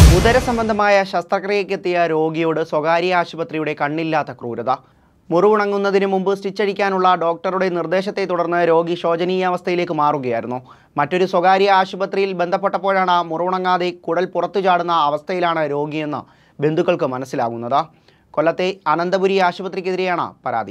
ഉദരസംബന്ധമായ ശസ്ത്രക്രിയക്കെത്തിയ രോഗിയോട് സ്വകാര്യ ആശുപത്രിയുടെ കണ്ണില്ലാത്ത ക്രൂരത മുറിവുണങ്ങുന്നതിന് മുമ്പ് സ്റ്റിച്ചടിക്കാനുള്ള ഡോക്ടറുടെ നിർദ്ദേശത്തെ തുടർന്ന് രോഗി ശോചനീയാവസ്ഥയിലേക്ക് മാറുകയായിരുന്നു മറ്റൊരു സ്വകാര്യ ആശുപത്രിയിൽ ബന്ധപ്പെട്ടപ്പോഴാണ് മുറിവുണങ്ങാതെ കുടൽ പുറത്തു ചാടുന്ന അവസ്ഥയിലാണ് രോഗിയെന്ന് ബന്ധുക്കൾക്ക് മനസ്സിലാകുന്നത് കൊല്ലത്തെ അനന്തപുരി ആശുപത്രിക്കെതിരെയാണ് പരാതി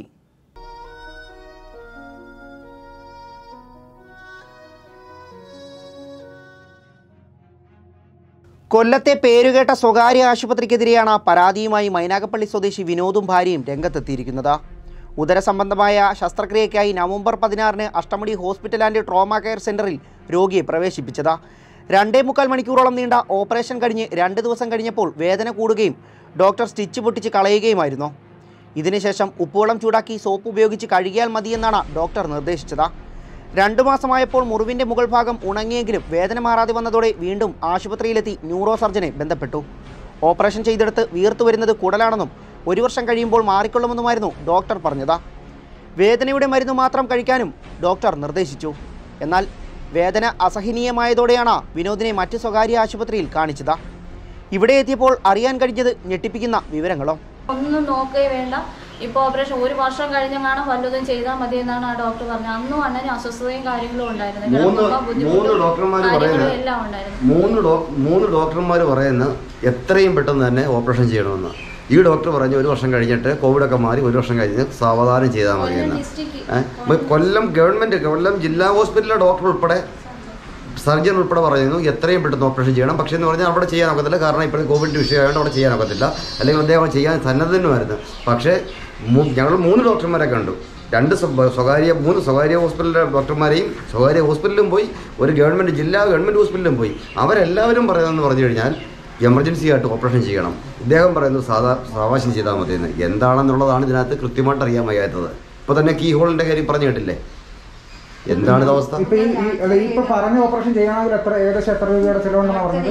കൊല്ലത്തെ പേരുകേട്ട സ്വകാര്യ ആശുപത്രിക്കെതിരെയാണ് പരാതിയുമായി മൈനാഗപ്പള്ളി സ്വദേശി വിനോദും ഭാര്യയും രംഗത്തെത്തിയിരിക്കുന്നത് ഉദരസംബന്ധമായ ശസ്ത്രക്രിയയ്ക്കായി നവംബർ പതിനാറിന് Ashtamudi hospital and trauma care സെന്ററിൽ രോഗിയെ പ്രവേശിപ്പിച്ചത് രണ്ടേ മുക്കാൽ മണിക്കൂറോളം നീണ്ട ഓപ്പറേഷൻ കഴിഞ്ഞ് രണ്ട് ദിവസം കഴിഞ്ഞപ്പോൾ വേദന കൂടുകയും ഡോക്ടർ സ്റ്റിച്ച് പൊട്ടിച്ച് കളയുകയുമായിരുന്നു ഇതിനുശേഷം ഉപ്പുവെള്ളം ചൂടാക്കി സോപ്പ് ഉപയോഗിച്ച് കഴുകിയാൽ മതിയെന്നാണ് ഡോക്ടർ നിർദ്ദേശിച്ചത് രണ്ടു മാസമായപ്പോൾ മുറിവിന്റെ മുകൾ ഭാഗം ഉണങ്ങിയെങ്കിലും വേദന മാറാതെ വന്നതോടെ വീണ്ടും ആശുപത്രിയിലെത്തി ന്യൂറോ സർജനെ ബന്ധപ്പെട്ടു ഓപ്പറേഷൻ ചെയ്തെടുത്ത് വീർത്തു വരുന്നത് കുടലാണെന്നും ഒരു വർഷം കഴിയുമ്പോൾ മാറിക്കൊള്ളുമെന്നുമായിരുന്നു ഡോക്ടർ പറഞ്ഞത് വേദനയുടെ മരുന്ന് മാത്രം കഴിക്കാനും ഡോക്ടർ നിർദ്ദേശിച്ചു എന്നാൽ വേദന അസഹനീയമായതോടെയാണ് വിനോദിനെ മറ്റ് സ്വകാര്യ ആശുപത്രിയിൽ കാണിച്ചത് ഇവിടെ എത്തിയപ്പോൾ അറിയാൻ കഴിഞ്ഞത് ഞെട്ടിപ്പിക്കുന്ന വിവരങ്ങളും ഒന്നും നോക്കുകയേ വേണ്ട ഇപ്പോൾ ഓപ്പറേഷൻ ഒരു വർഷം കഴിഞ്ഞെങ്ങാണ് വല്ലതും ചെയ്താൽ മതി എന്നാണ് ആ ഡോക്ടർ പറഞ്ഞത് അന്നും അണ്ണന് അസ്വസ്ഥതയും കാര്യങ്ങളും ഉണ്ടായിരുന്നു മൂന്ന് കിടക്കുമ്പോൾ ബുദ്ധിമുട്ടും മൂന്ന് ഡോക്ടർമാർ കാര്യങ്ങളും പറയുന്നത് എല്ലാം ഉണ്ടായിരുന്നു മൂന്ന് ഡോ മൂന്ന് ഡോക്ടർമാർ പറയുന്ന എത്രയും പെട്ടെന്ന് തന്നെ ഓപ്പറേഷൻ ചെയ്യണമെന്ന് ഈ ഡോക്ടർ പറഞ്ഞു ഒരു വർഷം കഴിഞ്ഞിട്ട് കോവിഡൊക്കെ മാറി ഒരു വർഷം കഴിഞ്ഞ് സാവധാനം ചെയ്താൽ മതി കൊല്ലം എന്ന് ഡിസ്ട്രിക്ട് ഏഹ്? ഇപ്പൊ കൊല്ലം ഗവൺമെന്റ് കൊല്ലം ജില്ലാ ഹോസ്പിറ്റലിലെ ഡോക്ടർ ഉൾപ്പെടെ സർജൻ ഉൾപ്പെടെ പറയുന്നു എത്രയും പെട്ടെന്ന് ഓപ്പറേഷൻ ചെയ്യണം പക്ഷേ എന്ന് പറഞ്ഞാൽ അവിടെ ചെയ്യാൻ ഒക്കത്തില്ല കാരണം ഇപ്പോഴും കോവിഡ് വിഷയമായതുകൊണ്ട് അവിടെ ചെയ്യാൻ ഒക്കത്തില്ല അല്ലെങ്കിൽ അദ്ദേഹം ചെയ്യാൻ സന്നദ്ധനുമായിരുന്നു പക്ഷേ മൂ- ഞങ്ങൾ മൂന്ന് ഡോക്ടർമാരെ കണ്ടു രണ്ട് സ്വ- സ്വകാര്യ മൂന്ന് സ്വകാര്യ ഹോസ്പിറ്റലിലെ ഡോക്ടർമാരെയും സ്വകാര്യ ഹോസ്പിറ്റലിലും പോയി ഒരു ഗവൺമെൻറ് ജില്ലാ ഗവൺമെൻറ് ഹോസ്പിറ്റലിലും പോയി അവരെല്ലാവരും പറയുന്നതെന്ന് പറഞ്ഞു കഴിഞ്ഞാൽ എമർജൻസി ആയിട്ട് ഓപ്പറേഷൻ ചെയ്യണം ഇദ്ദേഹം പറയുന്നു സാധാ സാവാശം ചെയ്താൽ മതിയെന്ന് എന്താണെന്നുള്ളതാണ് ഇതിനകത്ത് കൃത്യമായിട്ട് അറിയാൻ വയ്യാത്തത് ഇപ്പോൾ തന്നെ കീ ഹോളിൻ്റെ കാര്യം പറഞ്ഞു കേട്ടില്ലേ എന്താണ് ഇത് അവസ്ഥ ഇപ്പൊ ഈ ഈ- അല്ല, ഈ ഇപ്പൊ പറഞ്ഞ ഓപ്പറേഷൻ ചെയ്യണമെങ്കിൽ എത്ര ഏകദേശം എത്ര രൂപയുടെ ചെലവുണ്ടെന്നാണ് പറഞ്ഞത്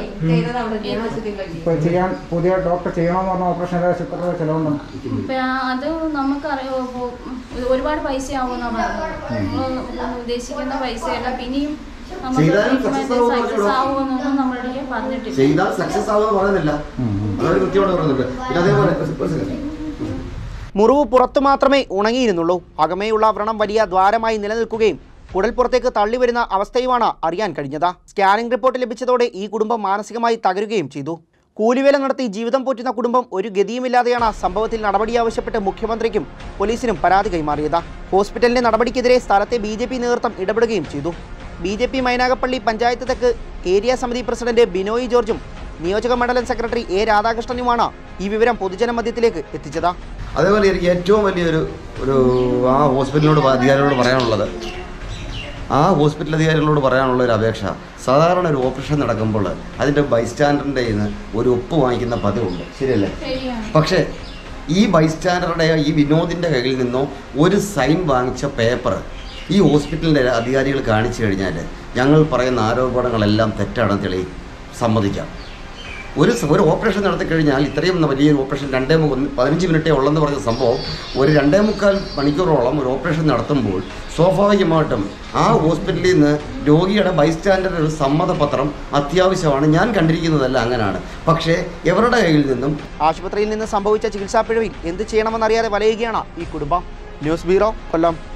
ഇപ്പൊ ചെയ്യാൻ പുതിയ ഡോക്ടർ ചെയ്യണമെന്ന് പറഞ്ഞ ഓപ്പറേഷൻ ഏകദേശം എത്ര രൂപ ചെലവുണ്ടെന്ന് ഇപ്പൊ ആ- അത് നമുക്കറിയോ ഇപ്പൊ ഒരുപാട് പൈസ ആവുമെന്നാ പറഞ്ഞത് നമ്മള് ഉദ്ദേശിക്കുന്ന പൈസയല്ല പിന്നെയും നമുക്ക് ചെയ്താലും ട്രീറ്റ്മെന്റ് success ആവുമെന്ന് സക്സസ് പറഞ്ഞിട്ടുണ്ടോ? ആവുമെന്നൊന്നും നമ്മുടെ അടുക്കൽ പറഞ്ഞിട്ടില്ല ചെയ്താൽ സക്സസ് ആവുമെന്ന് പറയുന്നില്ല അതൊരു കൃത്യമായിട്ട് പറയുന്നുണ്ട് പിന്നെ അതേപോലെ ഒരു second. മുറിവ് പുറത്തു മാത്രമേ ഉണങ്ങിയിരുന്നുള്ളൂ അകമേയുള്ള വ്രണം വലിയ ദ്വാരമായി നിലനിൽക്കുകയും കുടൽ പുറത്തേക്ക് തള്ളിവരുന്ന അവസ്ഥയുമാണ് അറിയാൻ കഴിഞ്ഞത് സ്കാനിംഗ് റിപ്പോർട്ട് ലഭിച്ചതോടെ ഈ കുടുംബം മാനസികമായി തകരുകയും ചെയ്തു കൂലിവേല നടത്തി ജീവിതം പോറ്റുന്ന കുടുംബം ഒരു ഗതിയുമില്ലാതെയാണ് സംഭവത്തിൽ നടപടി ആവശ്യപ്പെട്ട് മുഖ്യമന്ത്രിക്കും പോലീസിനും പരാതി കൈമാറിയത് ഹോസ്പിറ്റലിന്റെ നടപടിക്കെതിരെ സ്ഥലത്തെ ബി ജെ പി നേതൃത്വം ഇടപെടുകയും ചെയ്തു B J P Mynagappally panchayat തെക്ക് ഏരിയ സമിതി പ്രസിഡന്റ് ബിനോയ് ജോർജും നിയോജക മണ്ഡലം സെക്രട്ടറി എ രാധാകൃഷ്ണനുമാണ് ഈ വിവരം പൊതുജന മധ്യത്തിലേക്ക് എത്തിച്ചത് അതേപോലെ എനിക്ക് ഏറ്റവും വലിയൊരു ഒരു ആ ഹോസ്പിറ്റലിനോട് പ- അധികാരികളോട് പറയാനുള്ളത് ആ ഹോസ്പിറ്റൽ അധികാരികളോട് പറയാനുള്ള ഒരു അപേക്ഷ സാധാരണ ഒരു ഓപ്പറേഷൻ നടക്കുമ്പോൾ അതിൻ്റെ ബൈസ്റ്റാൻഡറിൻ്റെ നിന്ന് ഒരു ഒപ്പ് വാങ്ങിക്കുന്ന പതിവുണ്ട് ശരിയല്ലേ ശരിയാണ് പക്ഷേ ഈ ബൈസ്റ്റാൻഡറുടെ ഈ വിനോദിൻ്റെ കയ്യിൽ നിന്നോ ഒരു സൈൻ വാങ്ങിച്ച പേപ്പർ ഈ ഹോസ്പിറ്റലിൻ്റെ അധികാരികൾ കാണിച്ചു കഴിഞ്ഞാൽ ഞങ്ങൾ പറയുന്ന ആരോപണങ്ങളെല്ലാം തെറ്റാണെന്ന് തെളി സമ്മതിക്കാം ഒരു സ- ഒരു ഓപ്പറേഷൻ നടത്തി കഴിഞ്ഞാൽ ഇത്രയും വലിയൊരു ഓപ്പറേഷൻ രണ്ടേ മു- ഒന്ന് പതിനഞ്ച് മിനിറ്റേ ഉള്ളെന്ന് പറഞ്ഞ സംഭവം ഒരു രണ്ടേ മുക്കാൽ മണിക്കൂറോളം ഒരു ഓപ്പറേഷൻ നടത്തുമ്പോൾ സ്വാഭാവികമായിട്ടും ആ ഹോസ്പിറ്റലിൽ നിന്ന് രോഗിയുടെ ബൈസ്റ്റാൻഡർ ഒരു സമ്മതപത്രം അത്യാവശ്യമാണ് ഞാൻ കണ്ടിരിക്കുന്നതല്ല അങ്ങനെയാണ് പക്ഷേ എവരുടെ കയ്യിൽ നിന്നും ആശുപത്രിയിൽ നിന്ന് സംഭവിച്ച ചികിത്സാ പിഴവിൽ എന്ത് ചെയ്യണമെന്നറിയാതെ വലയുകയാണ് ഈ കുടുംബം ന്യൂസ് ബ്യൂറോ കൊല്ലം